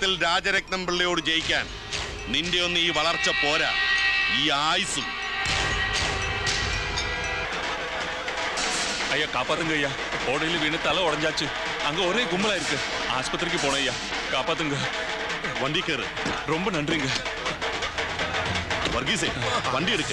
മണ്ഡൽ രാജരത്നം പിള്ളയോട് ജയിക്കാൻ നിന്റെ ഒന്നും ഈ വളർച്ച പോരാ ഈ ആയുസും ஐயா காப்பாத்துங்க ஐயா ஓடையில் வீணு தலை உடஞ்சாச்சு அங்க ஒரே கும்பலா இருக்கு ஆஸ்பத்திரிக்கு போனேன் ஐயா காப்பாத்துங்க വണ്ടി കയറ് ரொம்ப நன்றிங்க വർഗീസേ വണ്ടി എടുക്ക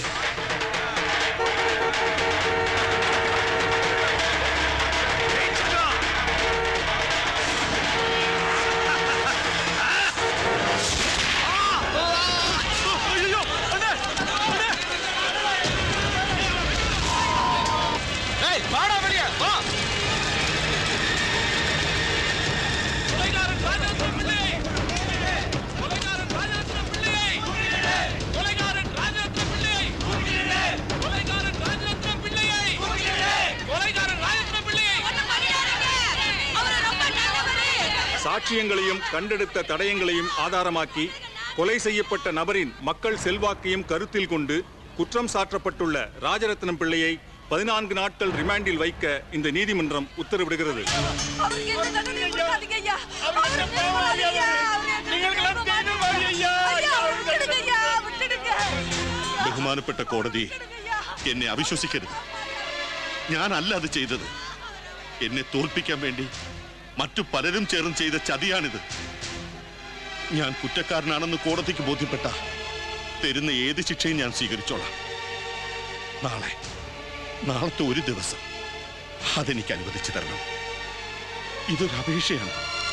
சாட்சியங்களையும் கண்டெடுத்த தடயங்களையும் ஆதாரமாக்கி கொலை செய்யப்பட்ட நபரின் மக்கள் செல்வாக்கையும் கருத்தில் கொண்டு குற்றம் சாற்றப்பட்டுள்ள ராஜரத்னம் பிள்ளையை பதினான்கு நாட்கள் ரிமாண்டில் வைக்க இந்த நீதிமன்றம் உத்தரவிடுகிறது அவருக்கு எந்த தண்டனையும் கொடுக்காதீங்க ஐயா. அவரை கொல்லாதீங்க. அவரை ஐயா, விட்டுடுங்க ஐயா, விட்டுடுங்க. ബഹുമാനപ്പെട്ട കോടതി விட்டுடுங்க ஐயா. എന്നെ അവിശ്വസിക്കരുത് ഞാനല്ല അത് ചെയ്തത് എന്നെ തോൽപ്പിക്കാൻ വേണ്ടി മറ്റു പലരും ചേർന്ന് ചെയ്ത ചതിയാണിത് ഞാൻ കുറ്റക്കാരനാണെന്ന് കോടതിക്ക് ബോധ്യപ്പെട്ട തരുന്ന ഏത് ശിക്ഷയും ഞാൻ സ്വീകരിച്ചോളാം നാളെ നാളത്തെ ഒരു ദിവസം അതെനിക്ക് അനുവദിച്ചു തരണം ഇതൊരു അപേക്ഷയാണ്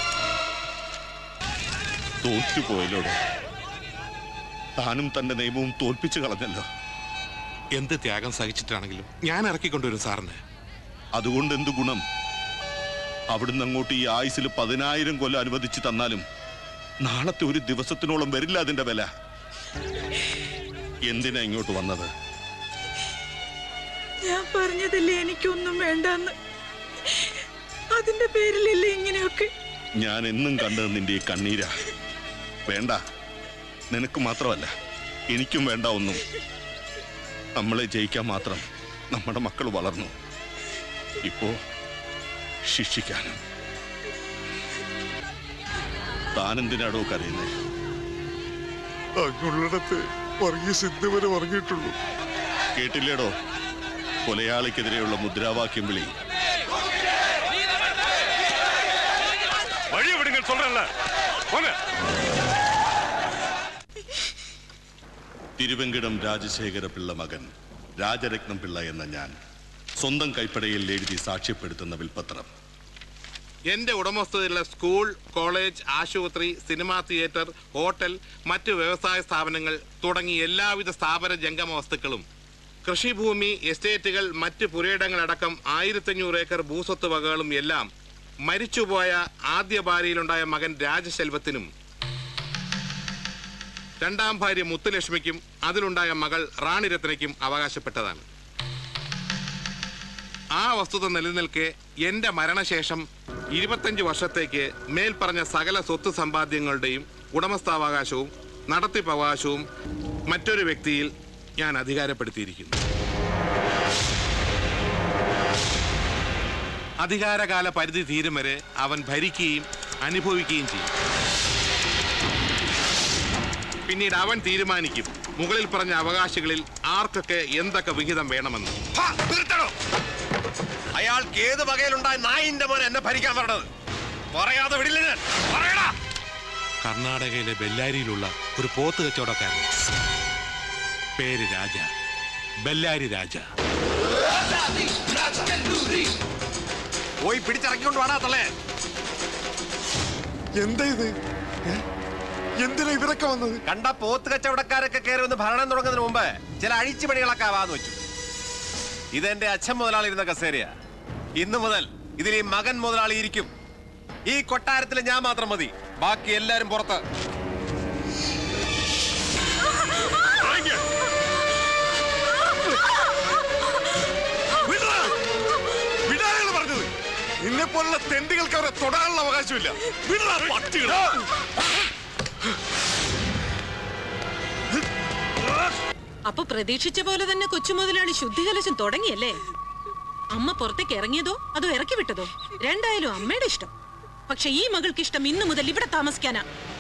തോറ്റുപോയല്ലോടോ താനും തന്റെ നിയമവും തോൽപ്പിച്ചു കളഞ്ഞല്ലോ എന്ത് ത്യാഗം സഹിച്ചിട്ടാണെങ്കിലും ഞാൻ ഇറക്കിക്കൊണ്ടുവരും സാറിന് അതുകൊണ്ട് എന്ത് ഗുണം അവിടുന്ന് അങ്ങോട്ട് ഈ ആയുസിൽ പതിനായിരം കൊല്ലം അനുവദിച്ചു തന്നാലും നാളത്തെ ഒരു ദിവസത്തിനോളം വരില്ല അതിന്റെ വില എന്തിനാ ഇങ്ങോട്ട് വന്നത് ഞാൻ പറഞ്ഞതല്ലേ എനിക്കൊന്നും വേണ്ടെന്ന് അതിന്റെ പേരിലല്ലേ ഇങ്ങനെയൊക്കെ ഞാൻ എന്നും കണ്ടത് നിന്റെ ഈ കണ്ണീരാ വേണ്ട നിനക്ക് മാത്രമല്ല എനിക്കും വേണ്ട ഒന്നും നമ്മളെ ജയിക്കാൻ മാത്രം നമ്മുടെ മക്കൾ വളർന്നു ഇപ്പോ ശിക്ഷിക്കാനും താനെന്തിനാടോ കരയുന്നേ അങ്ങുള്ളിടത്ത് വർഗീസ് ഇന്ന് വരെ ഉറങ്ങിയിട്ടുള്ളൂ കേട്ടില്ലേടോ കൊലയാളിക്കെതിരെയുള്ള മുദ്രാവാക്യം വിളി வழி விடுங்க சொல்றேன்ல போங்க തിരുവെങ്കിടം രാജശേഖര പിള്ള മകൻ രാജരത്നം പിള്ള എന്ന ഞാൻ സ്വന്തം കൈപ്പടയിൽ എഴുതി സാക്ഷ്യപ്പെടുത്തുന്ന വിൽപ്പത്രം എന്റെ ഉടമസ്ഥതയിലുള്ള സ്കൂൾ കോളേജ് ആശുപത്രി സിനിമാ തിയേറ്റർ ഹോട്ടൽ മറ്റ് വ്യവസായ സ്ഥാപനങ്ങൾ തുടങ്ങി എല്ലാവിധ സ്ഥാപന ജംഗമ വസ്തുക്കളും കൃഷിഭൂമി എസ്റ്റേറ്റുകൾ മറ്റ് പുരയിടങ്ങളടക്കം ആയിരത്തഞ്ഞൂറ് ഏക്കർ ഭൂസ്വത്ത് വകകളും എല്ലാം മരിച്ചുപോയ ആദ്യ ഭാര്യയിലുണ്ടായ മകൻ രാജശെൽവത്തിനും രണ്ടാം ഭാര്യ മുത്തുലക്ഷ്മിക്കും അതിലുണ്ടായ മകൾ റാണിരത്നയ്ക്കും അവകാശപ്പെട്ടതാണ് ആ വസ്തുത നിലനിൽക്കെ എന്റെ മരണശേഷം ഇരുപത്തഞ്ച് വർഷത്തേക്ക് മേൽപ്പറഞ്ഞ സകല സ്വത്ത് സമ്പാദ്യങ്ങളുടെയും ഉടമസ്ഥാവകാശവും നടത്തിപ്പവകാശവും മറ്റൊരു വ്യക്തിയിൽ ഞാൻ അധികാരപ്പെടുത്തിയിരിക്കുന്നു അധികാരകാല പരിധി തീരും വരെ അവൻ ഭരിക്കുകയും അനുഭവിക്കുകയും ചെയ്യും പിന്നീട് അവൻ തീരുമാനിക്കും മുകളിൽ പറഞ്ഞ അവകാശികളിൽ ആർക്കൊക്കെ എന്തൊക്കെ വിഹിതം വേണമെന്ന് അയാൾക്ക് ഏത് വകയിലുണ്ടായ നായിന്റെ മോൻ എന്നെ ഭരിക്കാൻ പറഞ്ഞത് പറയാതെ വിടില്ല ഞാൻ പറയടാ കർണാടകയിലെ ബെല്ലാരിയിലുള്ള ഒരു പോത്ത് കച്ചവടക്കാരൻ പേര് രാജ ബെല്ലാരി രാജ പോയി പിടിച്ചിറക്കിക്കൊണ്ട് വേണാ തള്ളേ എന്താ ഇത് ഏ? എന്തിനാ ഇവരൊക്കെ വന്നത് കണ്ട പോത്ത് കച്ചവടക്കാരൊക്കെ കയറി ഒന്ന് ഭരണം തുടങ്ങുന്നതിന് മുമ്പ് ചില അഴിച്ചുപണികളൊക്കെ ആവാന്ന് വെച്ചു ഇതെന്റെ അച്ഛൻ മുതലാളി ഇരുന്ന കസേരയാ ഇന്നു മുതൽ ഇതിൽ ഈ മകൻ മുതലാളി ഇരിക്കും ഈ കൊട്ടാരത്തിൽ ഞാൻ മാത്രം മതി ബാക്കി എല്ലാരും പുറത്ത് വിടാനാണ് പറഞ്ഞത് നിന്നെ പോലുള്ള തെണ്ടികൾക്ക് അവരെ തൊടാനുള്ള അവകാശമില്ല വിടാ പട്ടികളെ അപ്പൊ പ്രതീക്ഷിച്ച പോലെ തന്നെ കൊച്ചുമുതലാളി ശുദ്ധികലശം തുടങ്ങിയല്ലേ അമ്മ പുറത്തേക്ക് ഇറങ്ങിയതോ അതോ ഇറക്കി വിട്ടതോ രണ്ടായാലും അമ്മയുടെ ഇഷ്ടം പക്ഷെ ഈ മകൾക്ക് ഇഷ്ടം ഇന്നു മുതൽ ഇവിടെ താമസിക്കാനാ